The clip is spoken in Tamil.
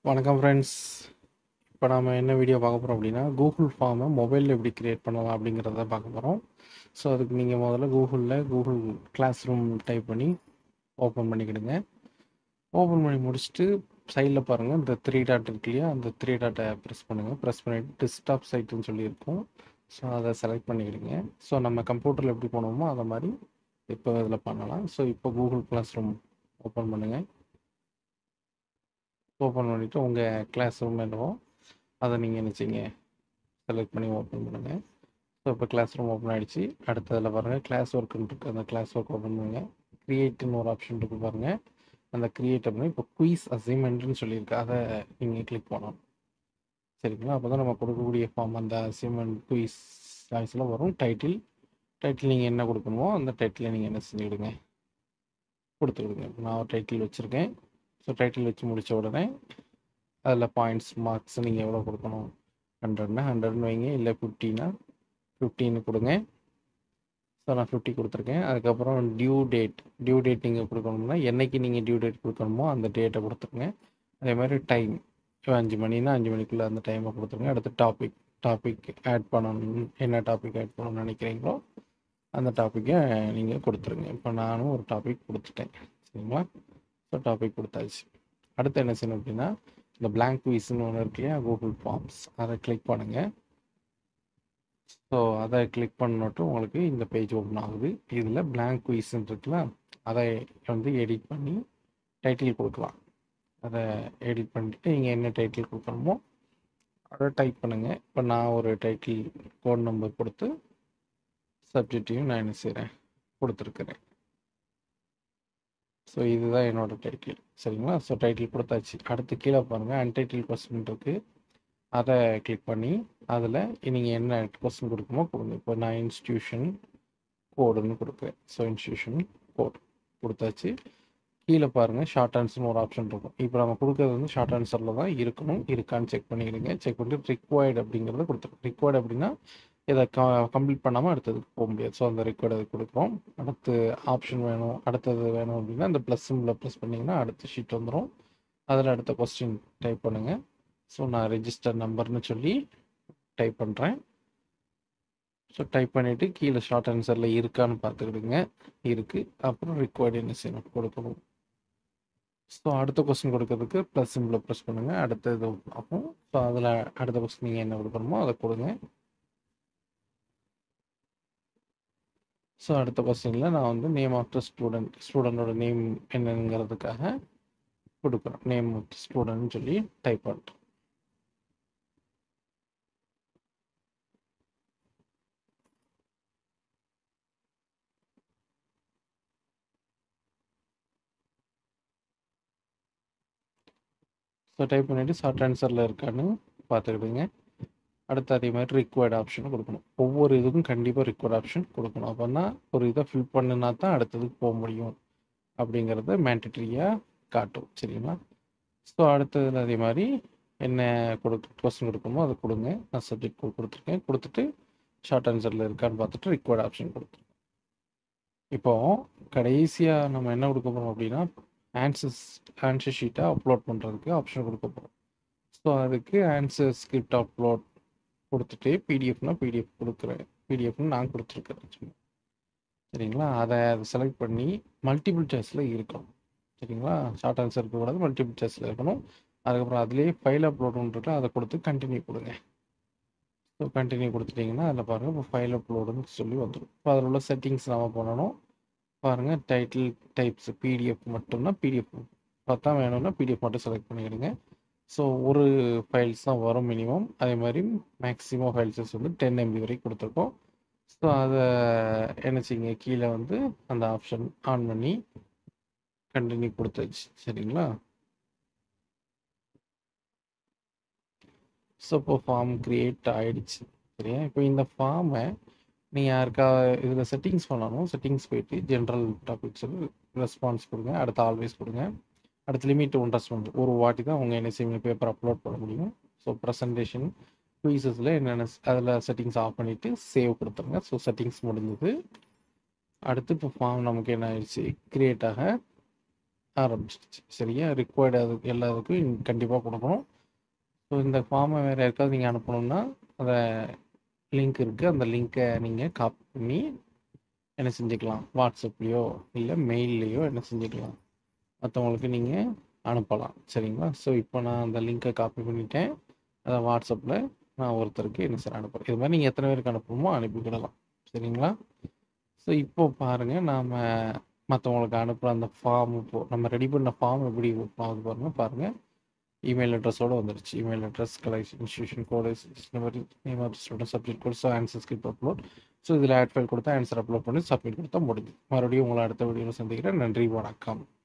வணக்கம் ஃப்ரெண்ட்ஸ் இப்போ நம்ம என்ன வீடியோ பார்க்க போகிறோம் அப்படின்னா கூகுள் ஃபார்மை மொபைலில் எப்படி க்ரியேட் பண்ணலாம் அப்படிங்கிறத பார்க்க போகிறோம் ஸோ அதுக்கு நீங்கள் முதல்ல கூகுளில் கூகுள் கிளாஸ் ரூம் டைப் பண்ணி ஓப்பன் பண்ணிக்கிடுங்க ஓப்பன் பண்ணி முடிச்சுட்டு சைடில் பாருங்கள் இந்த த்ரீ டாட் இருக்கு இல்லையா அந்த த்ரீ டாட்டை ப்ரெஸ் பண்ணுங்கள் ப்ரெஸ் பண்ணிவிட்டு டெஸ்க்டாப் சைட்டுன்னு சொல்லியிருக்கோம் ஸோ அதை செலக்ட் பண்ணிக்கிடுங்க ஸோ நம்ம கம்ப்யூட்டரில் எப்படி பண்ணுவோமோ அதை மாதிரி இப்போ இதில் பண்ணலாம் ஸோ இப்போ கூகுள் கிளாஸ் ரூம் ஓப்பன் பண்ணுங்கள் ஓப்பன் பண்ணிவிட்டு உங்கள் கிளாஸ் ரூம் என்னவோ அதை நீங்கள் நினச்சிங்க செலக்ட் பண்ணி ஓப்பன் பண்ணுங்கள் ஸோ இப்போ கிளாஸ் ரூம் ஓப்பன் ஆகிடுச்சு அடுத்ததில் பாருங்கள் கிளாஸ் ஒர்க்குன்னு இருக்குது அந்த கிளாஸ் ஒர்க் ஓப்பன் பண்ணுங்கள் க்ரியேட்னு ஒரு ஆப்ஷன் இருக்குது பாருங்கள் அந்த க்ரியேட் அப்படின்னா இப்போ குயிஸ் அசைன்மெண்ட்னு சொல்லியிருக்கு அதை நீங்கள் கிளிக் பண்ணணும் சரிங்களா அப்போ தான் நம்ம கொடுக்கக்கூடிய ஃபார்ம் அந்த அசைன்மெண்ட் குயிஸ் சாய்ஸில் வரும் டைட்டில் டைட்டில் நீங்கள் என்ன கொடுக்கணுமோ அந்த டைட்டிலை நீங்கள் என்ன செஞ்சுக்கிடுங்க கொடுத்துக்கிடுங்க இப்போ நான் ஒரு டைட்டில் வச்சுருக்கேன் ஸோ டைட்டில் வச்சு முடித்த உடனே அதில் பாயிண்ட்ஸ் மார்க்ஸ் நீங்கள் எவ்வளோ கொடுக்கணும் ஹண்ட்ரட்னா ஹண்ட்ரட்னு வைங்க இல்லை ஃபிஃப்டினா ஃபிஃப்டின்னு கொடுங்க ஸோ நான் ஃபிஃப்டி கொடுத்துருக்கேன் அதுக்கப்புறம் டியூ டேட் டியூ டேட் நீங்கள் கொடுக்கணும்னா என்னைக்கு நீங்கள் டியூ டேட் கொடுக்கணுமோ அந்த டேட்டை கொடுத்துருங்க அதே மாதிரி டைம் அஞ்சு மணினா அஞ்சு மணிக்குள்ளே அந்த டைமை கொடுத்துருங்க அடுத்து டாபிக் டாபிக் ஆட் பண்ணணும் என்ன டாபிக் ஆட் பண்ணணும்னு நினைக்கிறீங்களோ அந்த டாப்பிக்கை நீங்கள் கொடுத்துருங்க இப்போ நானும் ஒரு டாபிக் கொடுத்துட்டேன் சரிங்களா ஸோ டாபிக் கொடுத்தாச்சு அடுத்து என்ன செய்யணும் அப்படின்னா இந்த பிளாங்க் குயிஸ்னு ஒன்று இருக்கு இல்லையா கூகுள் ஃபார்ம்ஸ் அதை கிளிக் பண்ணுங்கள் ஸோ அதை கிளிக் பண்ணிட்டு உங்களுக்கு இந்த பேஜ் ஓப்பன் ஆகுது இதில் பிளாங்க் குயிஸ்ன்னு இருக்குல்ல அதை வந்து எடிட் பண்ணி டைட்டில் கொடுக்கலாம் அதை எடிட் பண்ணிட்டு நீங்கள் என்ன டைட்டில் கொடுக்கணுமோ அதை டைப் பண்ணுங்கள் இப்போ நான் ஒரு டைட்டில் கோட் நம்பர் கொடுத்து சப்ஜெக்டையும் நான் என்ன செய்கிறேன் கொடுத்துருக்குறேன் ஸோ இதுதான் என்னோட டைட்டில் சரிங்களா ஸோ டைட்டில் கொடுத்தாச்சு அடுத்து கீழே பாருங்கள் அன்டைட்டில் கொஸ்டின் இருக்குது அதை கிளிக் பண்ணி அதில் நீங்கள் என்ன கொஸ்டின் கொடுக்குமோ கொடுங்க இப்போ நான் இன்ஸ்டியூஷன் கோடுன்னு கொடுக்குறேன் ஸோ இன்ஸ்டியூஷன் கோட் கொடுத்தாச்சு கீழே பாருங்கள் ஷார்ட் ஆன்சர்னு ஒரு ஆப்ஷன் இருக்கும் இப்போ நம்ம கொடுக்குறது வந்து ஷார்ட் ஆன்சரில் தான் இருக்கணும் இருக்கான்னு செக் பண்ணிக்கிடுங்க செக் பண்ணிட்டு ரிக்வயர்டு அப்படிங்கிறத கொடுத்துருக்கோம் ரிக்வயர்டு அப்படின்னா இதை க கம்ப்ளீட் பண்ணாமல் அடுத்ததுக்கு போக முடியாது ஸோ அந்த ரெக்கார்டு அது கொடுக்குறோம் அடுத்து ஆப்ஷன் வேணும் அடுத்தது வேணும் அப்படின்னா இந்த ப்ளஸ் சிம்பில் ப்ளஸ் பண்ணிங்கன்னா அடுத்த ஷீட் வந்துடும் அதில் அடுத்த கொஸ்டின் டைப் பண்ணுங்கள் ஸோ நான் ரெஜிஸ்டர் நம்பர்னு சொல்லி டைப் பண்ணுறேன் ஸோ டைப் பண்ணிவிட்டு கீழே ஷார்ட் ஆன்சரில் இருக்கான்னு பார்த்துக்கிடுங்க இருக்குது அப்புறம் ரிக்வயர்டு என்ன செய்யணும் கொடுக்கணும் ஸோ அடுத்த கொஸ்டின் கொடுக்கறதுக்கு ப்ளஸ் சிம்பில் ப்ரெஸ் பண்ணுங்கள் அடுத்த இது பார்ப்போம் ஸோ அதில் அடுத்த கொஸ்டின் நீங்கள் என்ன கொடுக்கணுமோ அதை கொடுங்க ஸோ அடுத்த கொஸ்டினில் நான் வந்து நேம் ஆஃப் த ஸ்டூடெண்ட் ஸ்டூடெண்டோட நேம் என்னங்கிறதுக்காக கொடுக்குறேன் நேம் ஆஃப் த ஸ்டூடெண்ட்னு சொல்லி டைப் பண்ணுறேன் ஸோ டைப் பண்ணிவிட்டு ஷார்ட் ஆன்சரில் இருக்கான்னு பார்த்துக்கிடுங்க அடுத்து அதே மாதிரி ரிக்வயர்ட் ஆப்ஷன் கொடுக்கணும் ஒவ்வொரு இதுக்கும் கண்டிப்பாக ரிக்வயர்ட் ஆப்ஷன் கொடுக்கணும் அப்போனா ஒரு இதை ஃபில் பண்ணினா தான் அடுத்ததுக்கு போக முடியும் அப்படிங்கிறத மேண்டட்ரியாக காட்டும் சரிங்களா ஸோ அடுத்ததில் அதே மாதிரி என்ன கொடுக்க கொஸ்டின் கொடுக்கணுமோ அதை கொடுங்க நான் சப்ஜெக்ட் கொடுத்துருக்கேன் கொடுத்துட்டு ஷார்ட் ஆன்சரில் இருக்கான்னு பார்த்துட்டு ரிக்வயர்ட் ஆப்ஷன் கொடுத்துருக்கேன் இப்போ கடைசியாக நம்ம என்ன கொடுக்க போகிறோம் அப்படின்னா ஆன்சர்ஸ் ஆன்சர் ஷீட்டை அப்லோட் பண்ணுறதுக்கு ஆப்ஷன் கொடுக்க போகிறோம் ஸோ அதுக்கு ஆன்சர் ஸ்கிரிப்ட் அப்லோட் கொடுத்துட்டு பிடிஎஃப்னா பிடிஎஃப் கொடுக்குறேன் பிடிஎஃப்னு நான் கொடுத்துருக்குறேன் சும்மா சரிங்களா அதை அதை செலக்ட் பண்ணி மல்டிபிள் சாய்ஸில் இருக்கணும் சரிங்களா ஷார்ட் ஆன்சர் இருக்கக்கூடாது மல்டிபிள் சாய்ஸில் இருக்கணும் அதுக்கப்புறம் அதுலேயே ஃபைல் அப்லோடுன்றது அதை கொடுத்து கண்டினியூ கொடுங்க ஸோ கண்டினியூ கொடுத்துட்டிங்கன்னா அதில் பாருங்கள் இப்போ ஃபைல் அப்லோடுன்னு சொல்லி வந்துடும் இப்போ அதில் உள்ள செட்டிங்ஸ் நம்ம பண்ணணும் பாருங்கள் டைட்டில் டைப்ஸ் பிடிஎஃப் மட்டும்னா பிடிஎஃப் பார்த்தா வேணும்னா பிடிஎஃப் மட்டும் செலக்ட் பண்ணிக்கிடுங்க ஸோ ஒரு ஃபைல்ஸ் தான் வரும் மினிமம் அதே மாதிரி மேக்ஸிமம் ஃபைல்ஸஸ் வந்து டென் எம்பி வரைக்கும் கொடுத்துருக்கோம் ஸோ அதை என்ன செய்யுங்க கீழே வந்து அந்த ஆப்ஷன் ஆன் பண்ணி கண்டினியூ கொடுத்தாச்சு சரிங்களா ஸோ இப்போ ஃபார்ம் க்ரியேட் ஆகிடுச்சு சரியா இப்போ இந்த ஃபார்மை நீங்கள் யாருக்கா இதில் செட்டிங்ஸ் பண்ணணும் செட்டிங்ஸ் போயிட்டு ஜென்ரல் டாபிக்ஸ் ரெஸ்பான்ஸ் கொடுங்க அடுத்து ஆல்வேஸ் கொடுங்க அடுத்து லிமிட் ஒன் ரெஸ்பான்ஸ் ஒரு வாட்டி தான் உங்கள் என்ன செய்வீங்க பேப்பர் அப்லோட் பண்ண முடியும் ஸோ ப்ரெசன்டேஷன் குவீசஸில் என்னென்ன அதில் செட்டிங்ஸ் ஆஃப் பண்ணிவிட்டு சேவ் கொடுத்துருங்க ஸோ செட்டிங்ஸ் முடிஞ்சது அடுத்து இப்போ ஃபார்ம் நமக்கு என்ன ஆயிடுச்சு க்ரியேட் ஆக ஆரம்பிச்சிடுச்சு சரியா ரிக்வயர்டு அதுக்கு எல்லாத்துக்கும் கண்டிப்பாக கொடுக்கணும் ஸோ இந்த ஃபார்மை வேறு யாருக்காவது நீங்கள் அனுப்பணும்னா அதை லிங்க் இருக்குது அந்த லிங்க்கை நீங்கள் காப்பி பண்ணி என்ன செஞ்சுக்கலாம் வாட்ஸ்அப்லேயோ இல்லை மெயில்லையோ என்ன செஞ்சுக்கலாம் மற்றவங்களுக்கு நீங்கள் அனுப்பலாம் சரிங்களா ஸோ இப்போ நான் அந்த லிங்க்கை காப்பி பண்ணிட்டேன் அதை வாட்ஸ்அப்பில் நான் ஒருத்தருக்கு என்ன சார் அனுப்புகிறேன் இது மாதிரி நீங்கள் எத்தனை பேருக்கு அனுப்பணுமோ அனுப்பிக்கிடலாம் சரிங்களா ஸோ இப்போ பாருங்கள் நாம் மற்றவங்களுக்கு அனுப்புகிற அந்த ஃபார்ம் இப்போ நம்ம ரெடி பண்ண ஃபார்ம் எப்படி open ஆகுது பாருங்கள் பாருங்கள் இமெயில் அட்ரஸோடு வந்துருச்சு email address collection institution code number name of student subject code so answer script upload so இதில் ஆட் ஃபைல் கொடுத்தா ஆன்சர் அப்லோட் பண்ணி சப்மிட் கொடுத்தா முடிஞ்சு மறுபடியும் உங்களை அடுத்த வீடியோவில் சந்திக்கிறேன் நன்றி வணக்கம்